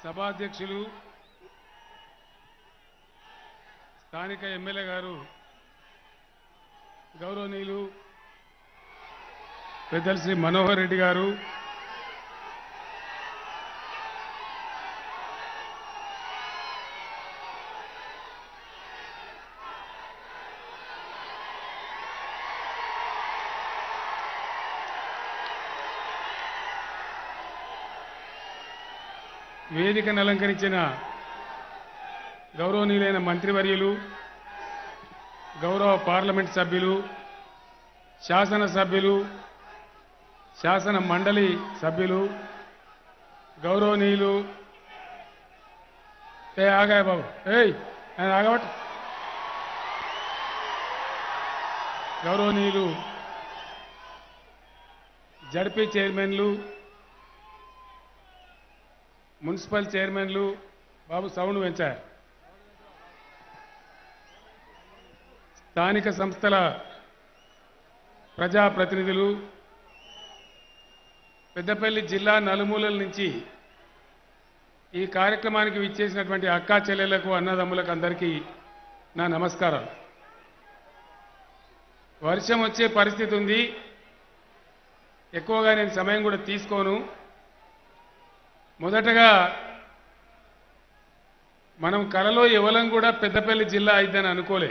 సభాధ్యక్షులు స్థానిక ఎమ్మెల్యే గారు గౌరవనీయులు పెద్దలు శ్రీ మనోహర్ రెడ్డి గారు వేదికను అలంకరించిన గౌరవనీయులైన మంత్రివర్యులు గౌరవ పార్లమెంట్ సభ్యులు శాసన సభ్యులు శాసన మండలి సభ్యులు గౌరవనీయులు ఏ ఆగాయ బాబు ఏయ్ ఆయన ఆగబట్టు గౌరవనీయులు జడ్పీ చైర్మన్లు మున్సిపల్ చైర్మన్లు బాబు సౌండ్ పెంచారు స్థానిక సంస్థల ప్రజాప్రతినిధులు పెద్దపల్లి జిల్లా నలుమూలల నుంచి ఈ కార్యక్రమానికి విచ్చేసినటువంటి అక్కా చెల్లెళ్లకు అన్నదమ్ములకు అందరికీ నా నమస్కారం వర్షం వచ్చే పరిస్థితి ఉంది ఎక్కువగా నేను సమయం కూడా తీసుకోను మొదటగా మనం కలలో ఎవలం కూడా పెద్దపల్లి జిల్లా అయిద్దని అనుకోలే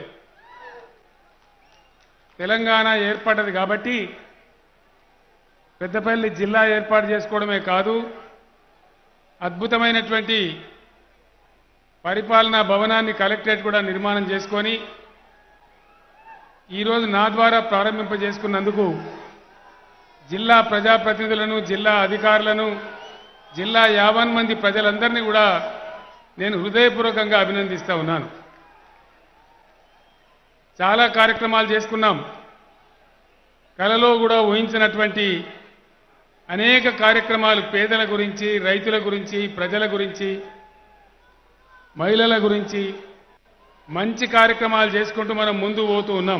తెలంగాణ ఏర్పడ్డది కాబట్టి పెద్దపల్లి జిల్లా ఏర్పాటు చేసుకోవడమే కాదు అద్భుతమైనటువంటి పరిపాలనా భవనాన్ని కలెక్టరేట్ కూడా నిర్మాణం చేసుకొని ఈరోజు నా ద్వారా ప్రారంభింపజేసుకున్నందుకు జిల్లా ప్రజాప్రతినిధులను జిల్లా అధికారులను జిల్లా యావన్ మంది ప్రజలందరినీ కూడా నేను హృదయపూర్వకంగా అభినందిస్తా ఉన్నాను చాలా కార్యక్రమాలు చేసుకున్నాం కలలో కూడా ఊహించినటువంటి అనేక కార్యక్రమాలు పేదల గురించి రైతుల గురించి ప్రజల గురించి మహిళల గురించి మంచి కార్యక్రమాలు చేసుకుంటూ మనం ముందు పోతూ ఉన్నాం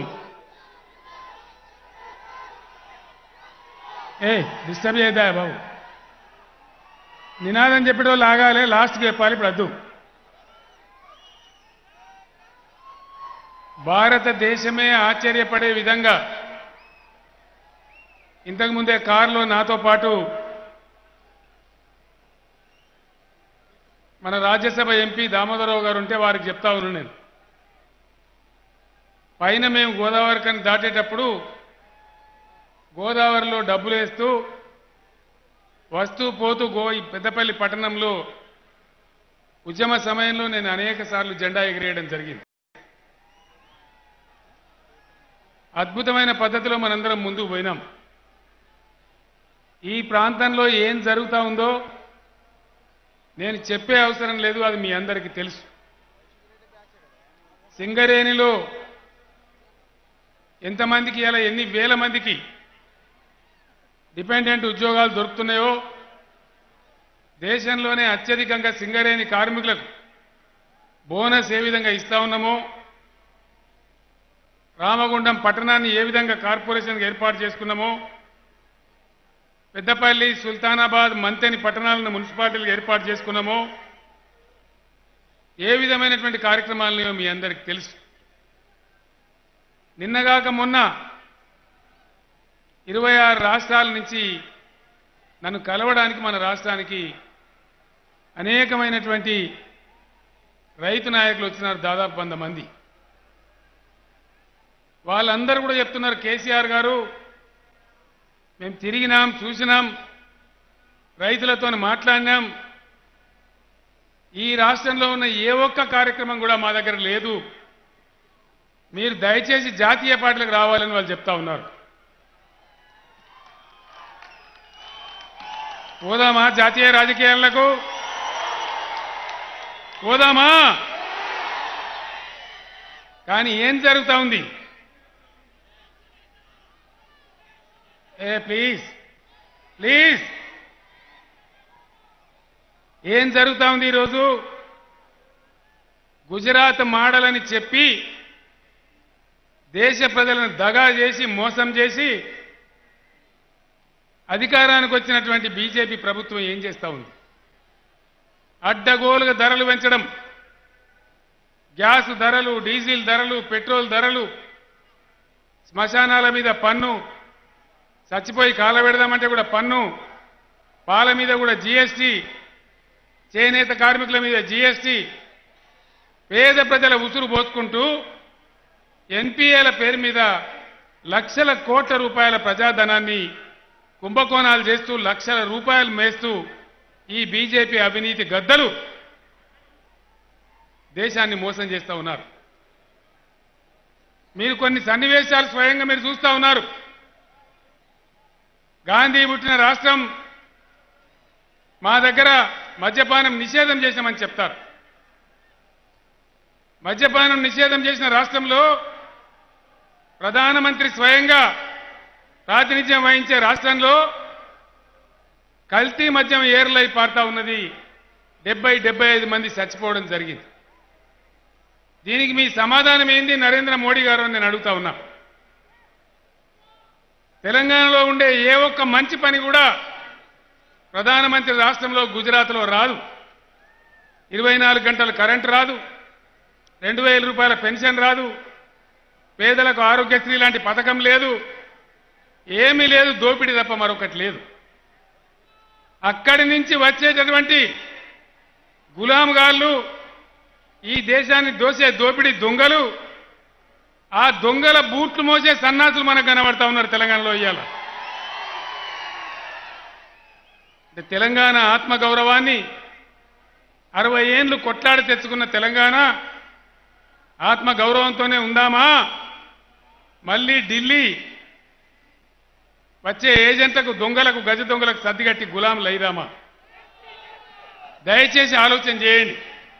ఏ డిస్టర్బ్ చేయదా బాబు నినాదం చెప్పేటోళ్ళు ఆగాలి లాస్ట్కి చెప్పాలి ఇప్పుడు అద్దు భారతదేశమే ఆశ్చర్యపడే విధంగా ఇంతకుముందే కారులో నాతో పాటు మన రాజ్యసభ ఎంపీ దామోదరరావు గారు ఉంటే వారికి చెప్తా ఉన్నాను నేను పైన మేము గోదావరి కని దాటేటప్పుడు గోదావరిలో డబ్బులు వేస్తూ వస్తూ పోతూ గో ఈ పెద్దపల్లి పట్టణంలో ఉద్యమ సమయంలో నేను అనేక సార్లు జెండా ఎగిరేయడం జరిగింది అద్భుతమైన పద్ధతిలో మనందరం ముందుకు పోయినాం ఈ ప్రాంతంలో ఏం జరుగుతా ఉందో నేను చెప్పే అవసరం లేదు అది మీ అందరికీ తెలుసు సింగరేణిలో ఎంతమందికి ఇలా ఎన్ని వేల మందికి డిపెండెంట్ ఉద్యోగాలు దొరుకుతున్నాయో దేశంలోనే అత్యధికంగా సింగరేణి కార్మికులకు బోనస్ ఏ విధంగా ఇస్తా ఉన్నామో రామగుండం పట్టణాన్ని ఏ విధంగా కార్పొరేషన్కి ఏర్పాటు చేసుకున్నామో పెద్దపల్లి సుల్తానాబాద్ మంతెని పట్టణాలను మున్సిపాలిటీలకు ఏర్పాటు చేసుకున్నామో ఏ విధమైనటువంటి కార్యక్రమాలను మీ అందరికీ తెలుసు నిన్నగాక మొన్న ఇరవై ఆరు రాష్ట్రాల నుంచి నన్ను కలవడానికి మన రాష్ట్రానికి అనేకమైనటువంటి రైతు నాయకులు వచ్చినారు దాదాపు వంద మంది వాళ్ళందరూ కూడా చెప్తున్నారు కేసీఆర్ గారు మేము తిరిగినాం చూసినాం రైతులతో మాట్లాడినాం ఈ రాష్ట్రంలో ఉన్న ఏ ఒక్క కార్యక్రమం కూడా మా దగ్గర లేదు మీరు దయచేసి జాతీయ పార్టీలకు రావాలని వాళ్ళు చెప్తా ఉన్నారు పోదామా జాతీయ రాజకీయాలకు పోదామా కానీ ఏం జరుగుతా ఉంది ఏ ప్లీజ్ ప్లీజ్ ఏం జరుగుతా ఉంది ఈరోజు గుజరాత్ మోడల్ అని చెప్పి దేశ ప్రజలను దగా చేసి మోసం చేసి అధికారానికి వచ్చినటువంటి బీజేపీ ప్రభుత్వం ఏం చేస్తా ఉంది అడ్డగోలుగా ధరలు పెంచడం గ్యాస్ ధరలు డీజిల్ ధరలు పెట్రోల్ ధరలు శ్మశానాల మీద పన్ను చచ్చిపోయి కాలబెడదామంటే కూడా పన్ను పాల మీద కూడా జీఎస్టీ చేనేత కార్మికుల మీద జీఎస్టీ పేద ప్రజల ఉసురు పోసుకుంటూ ఎన్పిఏల పేరు మీద లక్షల కోట్ల రూపాయల ప్రజాధనాన్ని కుంభకోణాలు చేస్తూ లక్షల రూపాయలు మేస్తూ ఈ బీజేపీ అవినీతి గద్దలు దేశాన్ని మోసం చేస్తూ ఉన్నారు మీరు కొన్ని సన్నివేశాలు స్వయంగా మీరు చూస్తూ ఉన్నారు గాంధీ పుట్టిన రాష్ట్రం మా దగ్గర మద్యపానం నిషేధం చేశామని చెప్తారు మద్యపానం నిషేధం చేసిన రాష్ట్రంలో ప్రధానమంత్రి స్వయంగా ప్రాతినిధ్యం వహించే రాష్ట్రంలో కల్తీ మద్యం ఏర్లై పారుతా ఉన్నది డెబ్బై డెబ్బై ఐదు మంది చచ్చిపోవడం జరిగింది దీనికి మీ సమాధానం ఏంది నరేంద్ర మోడీ గారు అని నేను అడుగుతా ఉన్నా తెలంగాణలో ఉండే ఏ ఒక్క మంచి పని కూడా ప్రధానమంత్రి రాష్ట్రంలో గుజరాత్లో రాదు ఇరవై నాలుగు గంటలు కరెంటు రాదు రెండు వేల రూపాయల పెన్షన్ రాదు పేదలకు ఆరోగ్యశ్రీ లాంటి పథకం లేదు ఏమీ లేదు దోపిడీ తప్ప మరొకటి లేదు అక్కడి నుంచి వచ్చేటటువంటి గులాం గాళ్ళు ఈ దేశాన్ని దోసే దోపిడీ దొంగలు ఆ దొంగల బూట్లు మోసే సన్నాసులు మనకు కనబడతా ఉన్నారు తెలంగాణలో ఇవాళ అంటే తెలంగాణ ఆత్మగౌరవాన్ని అరవై ఏండ్లు కొట్లాడి తెచ్చుకున్న తెలంగాణ ఆత్మగౌరవంతోనే ఉందామా మళ్ళీ ఢిల్లీ వచ్చే ఏజెంట్లకు దొంగలకు గజ దొంగలకు సర్దిగట్టి గులాంలు అయిదామా దయచేసి ఆలోచన చేయండి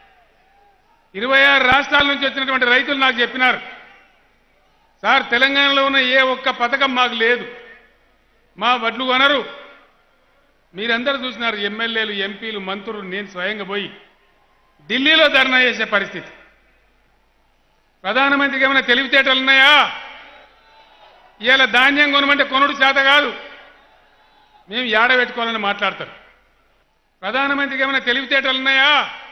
ఇరవై ఆరు రాష్ట్రాల నుంచి వచ్చినటువంటి రైతులు నాకు చెప్పినారు సార్ తెలంగాణలో ఉన్న ఏ ఒక్క పథకం మాకు లేదు మా వడ్లు కొనరు మీరందరూ చూసినారు ఎమ్మెల్యేలు ఎంపీలు మంత్రులు నేను స్వయంగా పోయి ఢిల్లీలో ధర్నా చేసే పరిస్థితి ప్రధానమంత్రికి ఏమైనా తెలివితేటలు ఉన్నాయా ఇవాళ ధాన్యం కొనమంటే కొనుడు చేత కాదు మేము ఏడ పెట్టుకోవాలని మాట్లాడతారు ప్రధానమంత్రికి ఏమైనా తెలివితేటలు ఉన్నాయా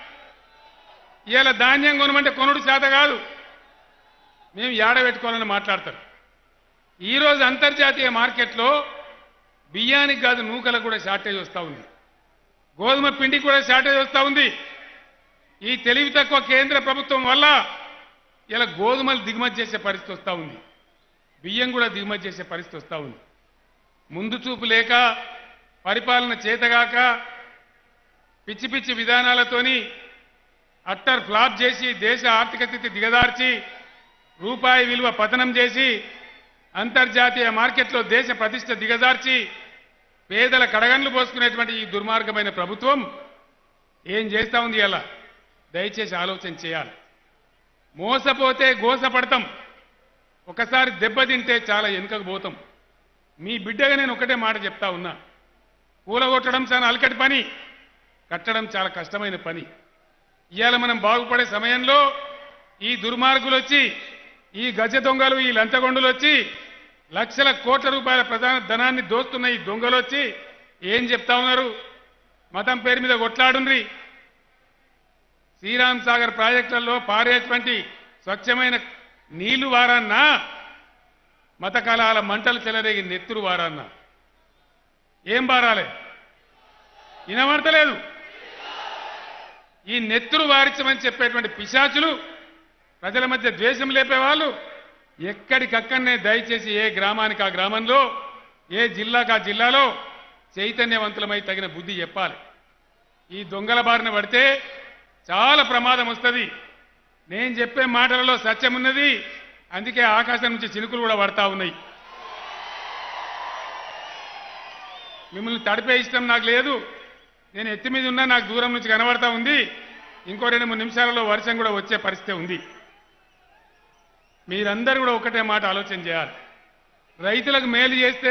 ఇవాళ ధాన్యం కొనమంటే కొనుడు చేత కాదు మేము ఏడ పెట్టుకోవాలని మాట్లాడతారు ఈరోజు అంతర్జాతీయ మార్కెట్లో బియ్యానికి కాదు నూకలకు కూడా షార్టేజ్ వస్తూ ఉంది గోధుమ పిండికి కూడా షార్టేజ్ వస్తూ ఉంది ఈ తెలివి తక్కువ కేంద్ర ప్రభుత్వం వల్ల ఇలా గోధుమలు దిగుమతి చేసే పరిస్థితి వస్తూ ఉంది బియ్యం కూడా దిగుమతి చేసే పరిస్థితి వస్తూ ఉంది ముందు చూపు లేక పరిపాలన చేతగాక పిచ్చి పిచ్చి విధానాలతోని అట్టర్ ఫ్లాప్ చేసి దేశ ఆర్థిక స్థితి దిగదార్చి రూపాయి విలువ పతనం చేసి అంతర్జాతీయ మార్కెట్లో దేశ ప్రతిష్ట దిగజార్చి పేదల కడగండ్లు పోసుకునేటువంటి ఈ దుర్మార్గమైన ప్రభుత్వం ఏం చేస్తా ఉంది అలా దయచేసి ఆలోచన చేయాలి మోసపోతే గోసపడతాం ఒకసారి దెబ్బతింటే చాలా వెనుకకు పోతాం మీ బిడ్డగా నేను ఒకటే మాట చెప్తా ఉన్నా కూలగొట్టడం చాలా అలకటి పని కట్టడం చాలా కష్టమైన పని ఇవాళ మనం బాగుపడే సమయంలో ఈ దుర్మార్గులు వచ్చి ఈ గజ దొంగలు ఈ లంచగొండులు వచ్చి లక్షల కోట్ల రూపాయల ప్రధాన ధనాన్ని దోస్తున్న ఈ దొంగలు వచ్చి ఏం చెప్తా ఉన్నారు మతం పేరు మీద కొట్లాడుండ్రి శ్రీరామ్ సాగర్ ప్రాజెక్టులలో పారేటువంటి స్వచ్ఛమైన నీళ్లు వారాన్నా మత కళాల మంటలు చెలరేగి నెత్తురు వారాన్నా ఏం బారాలే వినబడతలేదు ఈ నెత్తురు వారించమని చెప్పేటువంటి పిశాచులు ప్రజల మధ్య ద్వేషం లేపేవాళ్ళు ఎక్కడికక్కడనే దయచేసి ఏ గ్రామానికి ఆ గ్రామంలో ఏ జిల్లాకు ఆ జిల్లాలో చైతన్యవంతులమై తగిన బుద్ధి చెప్పాలి ఈ దొంగల బారిన పడితే చాలా ప్రమాదం వస్తుంది నేను చెప్పే మాటలలో సత్యం ఉన్నది అందుకే ఆకాశం నుంచి చినుకులు కూడా పడతా ఉన్నాయి మిమ్మల్ని తడిపే ఇష్టం నాకు లేదు నేను ఎత్తి మీద ఉన్నా నాకు దూరం నుంచి కనబడతా ఉంది ఇంకో రెండు మూడు నిమిషాలలో వర్షం కూడా వచ్చే పరిస్థితి ఉంది మీరందరూ కూడా ఒకటే మాట ఆలోచన చేయాలి రైతులకు మేలు చేస్తే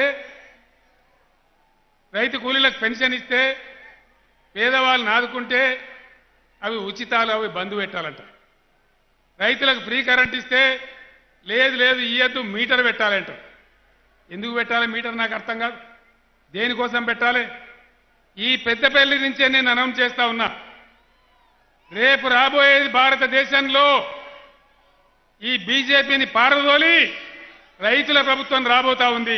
రైతు కూలీలకు పెన్షన్ ఇస్తే పేదవాళ్ళని ఆదుకుంటే అవి ఉచితాలు అవి బంధు పెట్టాలంట రైతులకు ఫ్రీ కరెంట్ ఇస్తే లేదు లేదు ఇయ్యద్దు మీటర్ పెట్టాలంట ఎందుకు పెట్టాలి మీటర్ నాకు అర్థం కాదు దేనికోసం పెట్టాలి ఈ పెద్దపల్లి నుంచే నేను అనౌన్స్ చేస్తా ఉన్నా రేపు రాబోయేది భారతదేశంలో ఈ బీజేపీని పారదోలి రైతుల ప్రభుత్వం రాబోతా ఉంది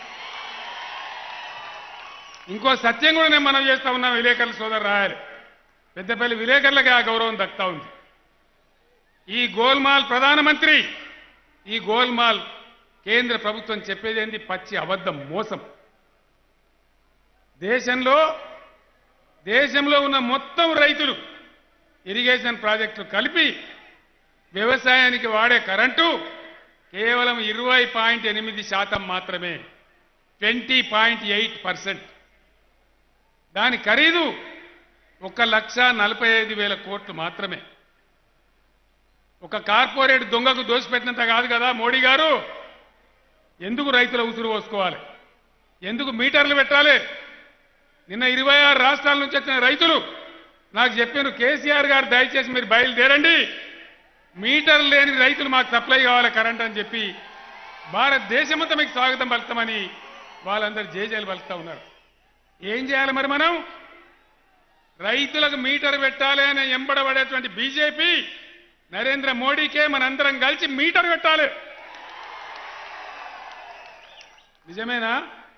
ఇంకో సత్యం కూడా నేను మనం చేస్తా ఉన్నా విలేకరుల సోదరు రాయాలి పెద్దపల్లి విలేకరులకి ఆ గౌరవం దక్తా ఉంది ఈ గోల్మాల్ ప్రధానమంత్రి ఈ గోల్మాల్ కేంద్ర ప్రభుత్వం చెప్పేది ఏంది పచ్చి అబద్ధం మోసం దేశంలో దేశంలో ఉన్న మొత్తం రైతులు ఇరిగేషన్ ప్రాజెక్టులు కలిపి వ్యవసాయానికి వాడే కరెంటు కేవలం ఇరవై పాయింట్ ఎనిమిది శాతం మాత్రమే ట్వంటీ పాయింట్ ఎయిట్ పర్సెంట్ దాని ఖరీదు ఒక లక్ష నలభై ఐదు వేల కోట్లు మాత్రమే ఒక కార్పొరేట్ దొంగకు దోషపెట్టినంత కాదు కదా మోడీ గారు ఎందుకు రైతుల ఉసురు పోసుకోవాలి ఎందుకు మీటర్లు పెట్టాలి నిన్న ఇరవై ఆరు రాష్ట్రాల నుంచి వచ్చిన రైతులు నాకు చెప్పాను కేసీఆర్ గారు దయచేసి మీరు బయలుదేరండి మీటర్ లేని రైతులు మాకు సప్లై కావాలి కరెంట్ అని చెప్పి భారతదేశమంతా మీకు స్వాగతం పలుకుతామని వాళ్ళందరూ జేజేలు పలుకుతా ఉన్నారు ఏం చేయాలి మరి మనం రైతులకు మీటర్ పెట్టాలి అని ఎంబడబడేటువంటి బీజేపీ నరేంద్ర మోడీకే మనందరం కలిసి మీటర్ పెట్టాలి నిజమేనా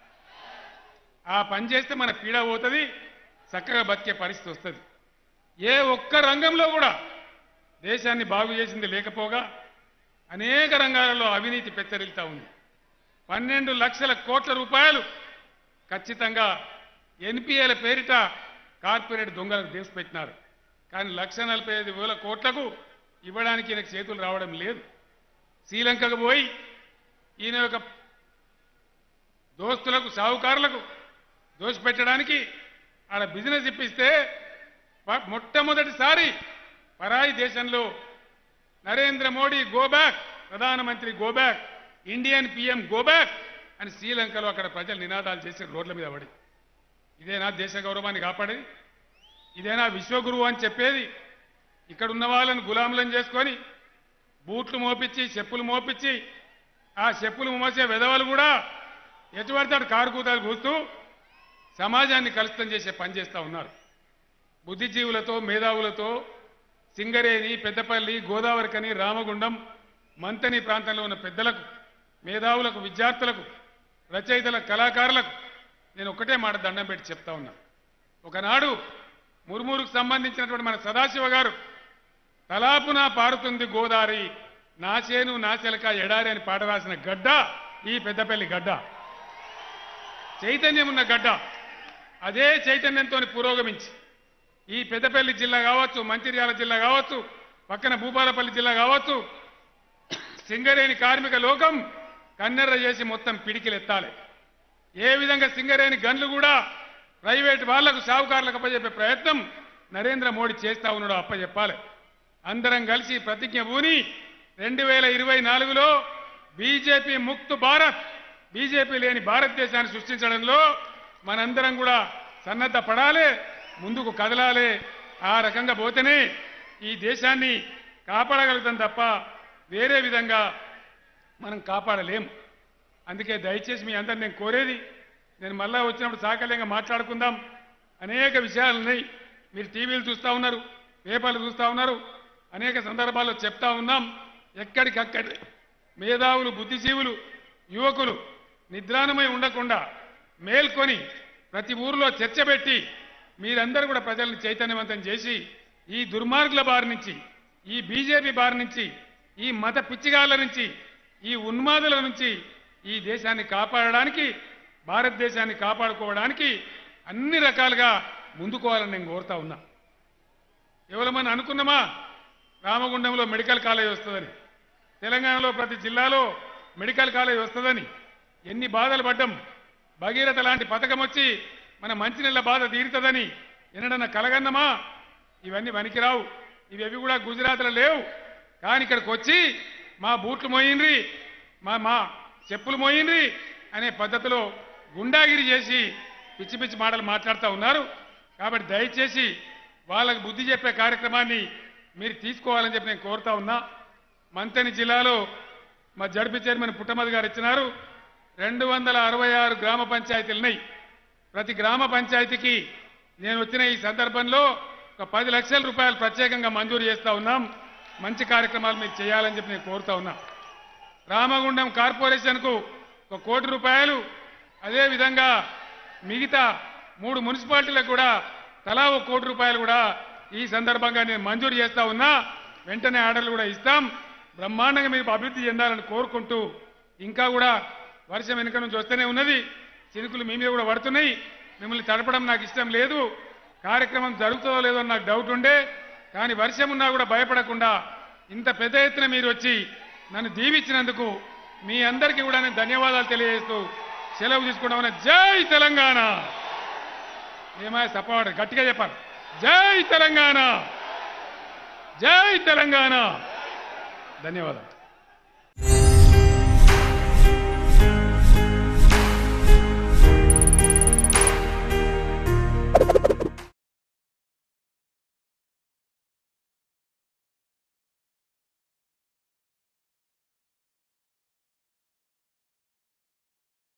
ఆ పని చేస్తే మన పీడ పోతుంది చక్కగా బతికే పరిస్థితి వస్తుంది ఏ ఒక్క రంగంలో కూడా దేశాన్ని బాగు చేసింది లేకపోగా అనేక రంగాలలో అవినీతి పెచ్చరిల్తా ఉంది పన్నెండు లక్షల కోట్ల రూపాయలు ఖచ్చితంగా ఎన్పిఏల పేరిట కార్పొరేట్ దొంగలకు దేశపెట్టినారు కానీ లక్ష నలభై ఐదు వేల కోట్లకు ఇవ్వడానికి ఈయనకు చేతులు రావడం లేదు శ్రీలంకకు పోయి ఈయన యొక్క దోస్తులకు సాహుకారులకు దోషపెట్టడానికి ఆడ బిజినెస్ ఇప్పిస్తే ప- మొట్టమొదటిసారి పరాయి దేశంలో నరేంద్ర మోడీ గో బ్యాక్ ప్రధానమంత్రి go back Indian PM go back అని శ్రీలంకలో అక్కడ ప్రజలు నినాదాలు చేసి రోడ్ల మీద పడి ఇదేనా దేశ గౌరవాన్ని కాపాడేది ఇదేనా విశ్వగురువు అని చెప్పేది ఇక్కడ ఉన్న వాళ్ళని గులాములను చేసుకొని బూట్లు మోపించి చెప్పులు మోపించి ఆ చెప్పులు మోసే విధవలు కూడా ఎటు పడతాడు కారు కూతాలు కూస్తూ సమాజాన్ని కలుషితం చేసే పని చేస్తా ఉన్నారు బుద్ధిజీవులతో మేధావులతో సింగరేణి పెద్దపల్లి గోదావరికని రామగుండం మంతని ప్రాంతంలో ఉన్న పెద్దలకు మేధావులకు విద్యార్థులకు రచయితలకు కళాకారులకు నేను ఒకటే మాట దండం పెట్టి చెప్తా ఉన్నా ఒకనాడు మురుమూరుకు సంబంధించినటువంటి మన సదాశివ గారు తలాపున పారుతుంది గోదావరి నా చేను నా చెలక ఎడారి అని పాట రాసిన గడ్డ ఈ పెద్దపల్లి గడ్డ చైతన్యం ఉన్న గడ్డ అదే చైతన్యంతో పురోగమించి ఈ పెద్దపల్లి జిల్లా కావచ్చు మంచిర్యాల జిల్లా కావచ్చు పక్కన భూపాలపల్లి జిల్లా కావచ్చు సింగరేణి కార్మిక లోకం కన్నెర్ర చేసి మొత్తం పిడికిలు ఎత్తాలి ఏ విధంగా సింగరేణి గన్లు కూడా ప్రైవేట్ వాళ్లకు సావుకారులకు అప్పచెప్పే ప్రయత్నం నరేంద్ర మోడీ చేస్తా ఉన్నాడో అప్పచెప్పాలి అందరం కలిసి ప్రతిజ్ఞ పూని రెండు వేల ఇరవై నాలుగులో బీజేపీ ముక్త్ భారత్ బీజేపీ లేని భారతదేశాన్ని సృష్టించడంలో మనందరం కూడా సన్నద్ధ పడాలి ముందుకు కదలాలి ఆ రకంగా పోతేనే ఈ దేశాన్ని కాపాడగలుగుతాం తప్ప వేరే విధంగా మనం కాపాడలేం అందుకే దయచేసి మీ అందరు నేను కోరేది నేను మళ్ళా వచ్చినప్పుడు సాకల్యంగా మాట్లాడుకుందాం అనేక విషయాలు ఉన్నాయి మీరు టీవీలు చూస్తూ ఉన్నారు పేపర్లు చూస్తూ ఉన్నారు అనేక సందర్భాల్లో చెప్తా ఉన్నాం ఎక్కడికక్కడి మేధావులు బుద్ధిజీవులు యువకులు నిద్రాణమై ఉండకుండా మేల్కొని ప్రతి ఊరిలో చర్చ పెట్టి మీరందరూ కూడా ప్రజల్ని చైతన్యవంతం చేసి ఈ దుర్మార్గుల బారి నుంచి ఈ బీజేపీ బారి నుంచి ఈ మత పిచ్చిగాళ్ళ నుంచి ఈ ఉన్మాదుల నుంచి ఈ దేశాన్ని కాపాడడానికి భారతదేశాన్ని కాపాడుకోవడానికి అన్ని రకాలుగా ముందుకోవాలని నేను కోరుతా ఉన్నా ఎవరమని అనుకున్నామా రామగుండంలో మెడికల్ కాలేజ్ వస్తుందని తెలంగాణలో ప్రతి జిల్లాలో మెడికల్ కాలేజ్ వస్తుందని ఎన్ని బాధలు పడ్డం భగీరథ లాంటి పథకం వచ్చి మన మంచినీళ్ళ బాధ తీరుతుందని ఎన్నడన్నా కలగన్నమా ఇవన్నీ పనికిరావు ఇవేవి కూడా గుజరాత్లో లేవు కానీ ఇక్కడికి వచ్చి మా బూట్లు మోయిండ్రి మా మా చెప్పులు మోయిండ్రి అనే పద్ధతిలో గుండాగిరి చేసి పిచ్చి పిచ్చి మాటలు మాట్లాడుతూ ఉన్నారు కాబట్టి దయచేసి వాళ్ళకు బుద్ధి చెప్పే కార్యక్రమాన్ని మీరు తీసుకోవాలని చెప్పి నేను కోరుతా ఉన్నా మంతని జిల్లాలో మా జడ్పీ చైర్మన్ పుట్టమది గారు ఇచ్చినారు రెండు వందల అరవై ఆరు గ్రామ పంచాయతీలు ఉన్నాయి ప్రతి గ్రామ పంచాయతీకి నేను వచ్చిన ఈ సందర్భంలో ఒక పది లక్షల రూపాయలు ప్రత్యేకంగా మంజూరు చేస్తా ఉన్నాం మంచి కార్యక్రమాలు మీరు చేయాలని చెప్పి నేను కోరుతా ఉన్నా రామగుండం కార్పొరేషన్కు ఒక కోటి రూపాయలు అదేవిధంగా మిగతా మూడు మున్సిపాలిటీలకు కూడా తలా ఒక కోటి రూపాయలు కూడా ఈ సందర్భంగా నేను మంజూరు చేస్తా ఉన్నా వెంటనే ఆర్డర్లు కూడా ఇస్తాం బ్రహ్మాండంగా మీరు అభివృద్ధి చెందాలని కోరుకుంటూ ఇంకా కూడా వర్షం వెనుక నుంచి వస్తూనే ఉన్నది చినుకులు మీ మీద కూడా పడుతున్నాయి మిమ్మల్ని తడపడం నాకు ఇష్టం లేదు కార్యక్రమం జరుగుతుందో లేదో అని నాకు డౌట్ ఉండే కానీ వర్షం ఉన్నా కూడా భయపడకుండా ఇంత పెద్ద ఎత్తున మీరు వచ్చి నన్ను దీవించినందుకు మీ అందరికీ కూడా నేను ధన్యవాదాలు తెలియజేస్తూ సెలవు తీసుకుంటామని జై తెలంగాణ ఏమాయ తప్పవాడు గట్టిగా చెప్పాలి జై తెలంగాణ జై తెలంగాణ ధన్యవాదాలు